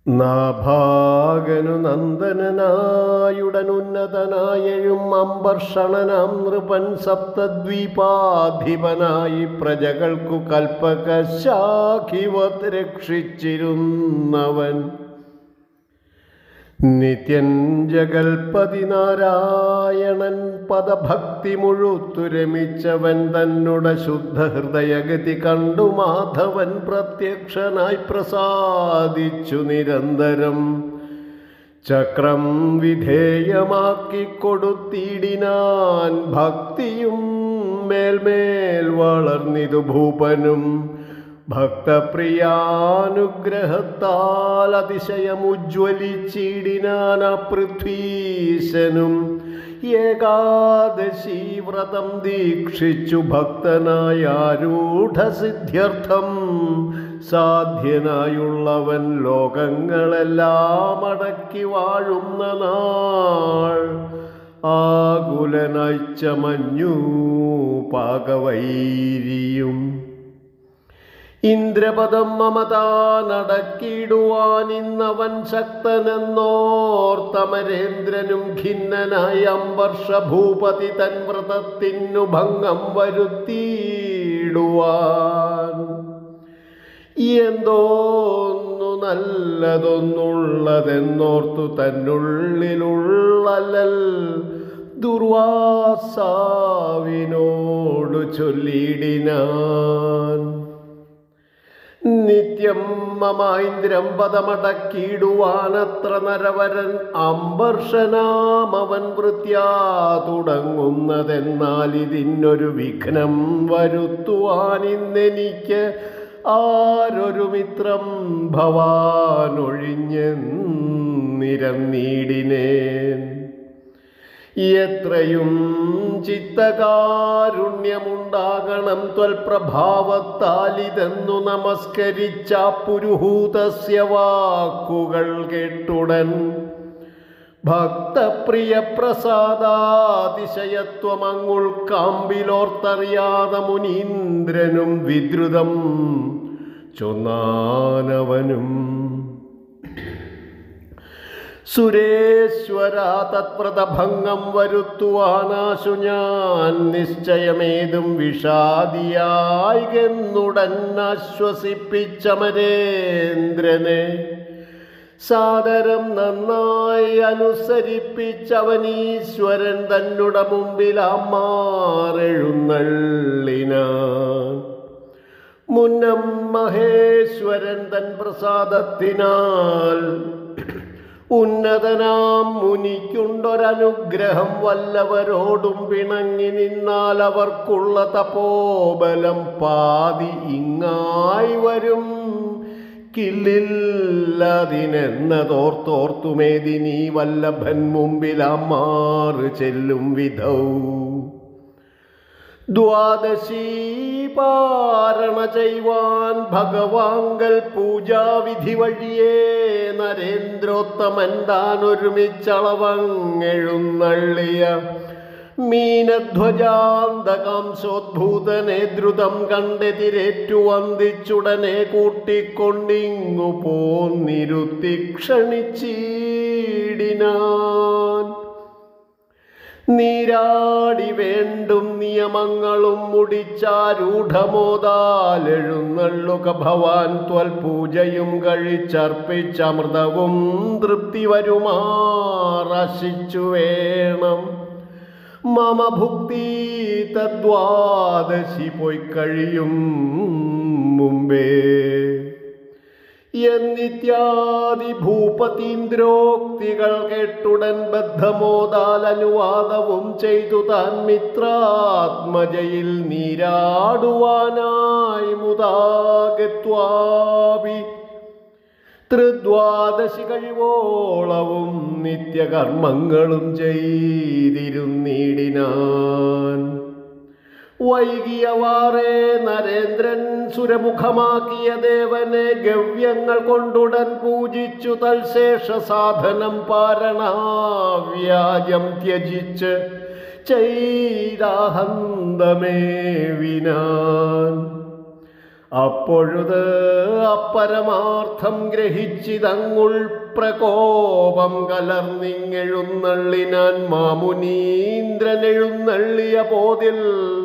നാഭാഗനു നന്ദനനായുടനുന്നതനായഴും അമ്പർഷണനാം നൃപൻ സപ്തദ്വീപാധിപനായി പ്രജകൾക്കു കൽപ്പക ശാഖിവത് രക്ഷിച്ചിരുന്നവൻ നിത്യൻ ജഗൽപതി നാരായണൻ പദഭക്തി മുഴുത്തു രമിച്ചവൻ തന്നുടെ ശുദ്ധ ഹൃദയഗതി കണ്ടു മാധവൻ പ്രത്യക്ഷനായി പ്രസാദിച്ചു നിരന്തരം ചക്രം വിധേയമാക്കി കൊടുത്തിടിനാൻ ഭക്തിയും മേൽമേൽ വളർന്നിതു ഭൂപനും ഭക്തപ്രിയാനുഗ്രഹത്താൽ അതിശയമുജ്വലിച്ചിടിനാന പൃഥ്വീശനും ഏകാദശി വ്രതം ദീക്ഷിച്ചു ഭക്തനായ ആരൂഢസിദ്ധ്യർത്ഥം സാധ്യനായുള്ളവൻ ലോകങ്ങളെല്ലാം അടക്കി വാഴുന്ന നാൾ ആകുലനായി ചമഞ്ഞു പാകവൈരിയും ഇന്ദ്രപദം മമതാനടക്കിടുവാൻ ഇന്നവൻ ശക്തനെന്നോർത്തമരേന്ദ്രനും ഖിന്നനായ അംബർഷ ഭൂപതി തൻ വ്രതത്തിനു ഭംഗം വരുത്തിയിടുവാൻ എന്തോന്നു നല്ലതൊന്നുള്ളതെന്നോർത്തു തന്നുള്ളിലുള്ളൽ ദുർവാസാവിനോടു ചൊല്ലിടിനാൻ നിത്യം മമായിന്ദ്രം പദമടക്കിടുവാനത്ര നരവരൻ അംബർഷനാമവൻ വൃത്യാ തുടങ്ങുന്നതെന്നാൽ ഇതിനൊരു വിഘ്നം വരുത്തുവാൻ ഇന്നെനിക്ക് ആരൊരു മിത്രം ഭവാനൊഴിഞ്ഞെന്നിരന്നീടിനേൻ എത്രയും ചിത്തകാരുണ്യമുണ്ടാകണം ത്വൽപ്രഭാവത്താലിതെന്നു നമസ്കരിച്ച പുരുഹൂതസ്യ വാക്കുകൾ കേട്ടുടൻ ഭക്തപ്രിയ പ്രസാദാതിശയത്വമങ്ങുൾക്കാമ്പിലോർത്തറിയാത മുനീന്ദ്രനും വിദ്രുതം ചൊന്നാനവനും സുരേശ്വര തത്പ്രതഭംഗം വരുത്തുവാനാശു ഞാൻ നിശ്ചയമേതും വിഷാദിയായികെന്നുടൻ ആശ്വസിപ്പിച്ചമരേന്ദ്രനെ സാദരം നന്നായി അനുസരിപ്പിച്ചവനീശ്വരൻ തന്നുടെ മുമ്പിൽ അമ്മാറെഴുന്നള്ളിനാൻ മുന്നം മഹേശ്വരൻ തൻ പ്രസാദത്തിനാൽ ഉന്നതനാം മുനിക്കുണ്ടൊരനുഗ്രഹം വല്ലവരോടും പിണങ്ങി നിന്നാൽ അവർക്കുള്ള തപോബലം പാതി ഇങ്ങായി വരും കില്ലില്ലതിനെന്നതോർത്തോർത്തുമേദിനി വല്ലഭൻ മുമ്പിലമ്മാറ് ചെല്ലും വിധൗ ദ്വാദശീ പാരണ ചെയ്വാൻ ഭഗവാങ്കൽ പൂജാവിധി വഴിയേ നരേന്ദ്രോത്തമൻ താൻ ഒരുമിച്ചളവങ്ങെഴുന്നള്ളിയ മീനധ്വജാന്തകാംശോദ്ഭൂതനെ ദ്രുതം കണ്ടെതിരേറ്റു വന്ദിച്ചുടനെ കൂട്ടിക്കൊണ്ടിങ്ങു പോന്നിരുത്തി ക്ഷണിച്ചിടിനാൻ നീരാടി വേണ്ടും നിയമങ്ങളും മുടിച്ചാരൂഢമോതാലെഴുന്നള്ളുക ഭവാൻ ത്വൽ പൂജയും കഴിച്ചർപ്പിച്ചമൃതവും തൃപ്തി വരുമാറശിച്ചു വേണം മമ ഭുക്തി തദ്വാദശി പോയി കഴിയും മുമ്പേ എന്നിത്യാദി ഭൂപതീന്ദ്രോക്തികൾ കേട്ടുടൻ ബദ്ധമോദാൽ അനുവാദവും ചെയ്തു താൻ മിത്രാത്മജയിൽ നീരാടുവാനായി മുതാഗത്വാപി ത്രിദ്വാദശി കഴിവോളവും നിത്യകർമ്മങ്ങളും ചെയ്തിരുന്നിടിനാൻ വൈകിയവാറേ നരേന്ദ്രൻ സുരമുഖമാക്കിയ ദേവനെ ഗവ്യങ്ങൾ കൊണ്ടുടൻ പൂജിച്ചു തൽശേഷ സാധനം പാരണാവ്യാജം ത്യജിച്ച് ചെയ്താഹന്തമേ വിനാൻ അപ്പൊഴുത് അപ്പരമാർത്ഥം ഗ്രഹിച്ചിതങ്ങുൾ പ്രകോപം കലർന്നിങ്ങെഴുന്നള്ളിനാൻ മാമുനീന്ദ്രൻ എഴുന്നള്ളിയ പോതിൽ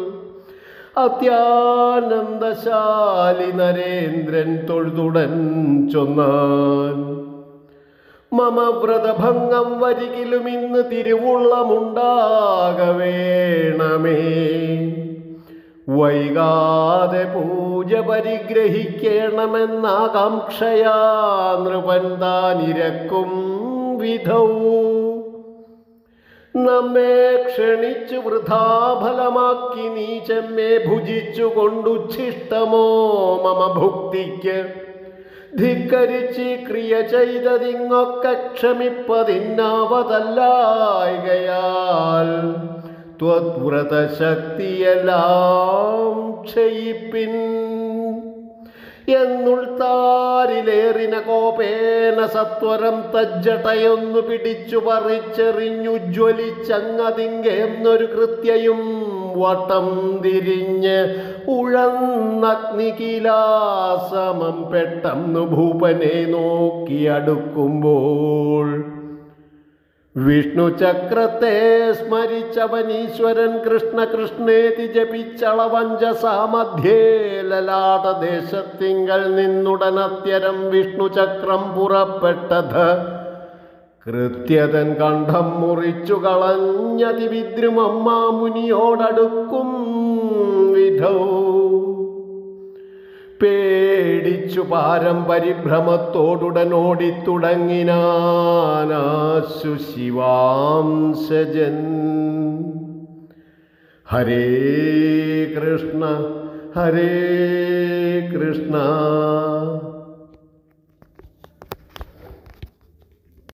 അത്യാനന്ദശാലി നരേന്ദ്രൻ തൊഴുതുടൻ ചൊന്നാൻ മമ വ്രതഭംഗം വരികിലും ഇന്ന് തിരുവുള്ളമുണ്ടാകവേണമേ വൈകാതെ പൂജ പരിഗ്രഹിക്കണമെന്നാകാംക്ഷയാ നൃപൻ താനിരക്കും വിധൗ നമ്മെ ക്ഷണിച്ചു വൃഥാഫലമാക്കി നീ ചെമ്മെ ഭുജിച്ചു കൊണ്ടുച്ഛിഷ്ടമോ മമ ഭുക്തിക്ക് ധിക്കരിച്ച് ക്രിയ ചെയ്തതിങ്ങൊക്കെ ക്ഷമിപ്പതിന്നാവതല്ലായകയാൽ ത്വദ്വ്രതശക്തിയെല്ലാം ക്ഷയിപ്പിൻ എന്നുൾത്താരിലേറിന കോപേന സത്വരം തജ്ജടയൊന്നു പിടിച്ചു പറിച്ചെറിഞ്ഞുജ്വലിച്ചങ്ങതിങ്കെന്നൊരു കൃത്യയും വട്ടം തിരിഞ്ഞ് ഉഴന്നഗ്നികിലാസമം പെട്ടെന്നു ഭൂപനെ നോക്കി അടുക്കുമ്പോൾ വിഷ്ണു ചക്രത്തെ സ്മരിച്ചവനീശ്വരൻ കൃഷ്ണ കൃഷ്ണേതി ജപിച്ചളവഞ്ച സാമധ്യേ ലലാടദേശത്തിങ്കൽ നിന്നുടനത്യരം വിഷ്ണു ചക്രം പുറപ്പെട്ടത് കൃത്യതൻ കണ്ഠം മുറിച്ചു കളഞ്ഞതി വിദ്രുമമ്മാമുനിയോടടുക്കും വിധൗ പേടിച്ചു പാരം പരിഭ്രമത്തോടുടൻ ഓടിത്തുടങ്ങിനാശു ശിവാംശജൻ ഹരേ കൃഷ്ണ ഹരേ കൃഷ്ണ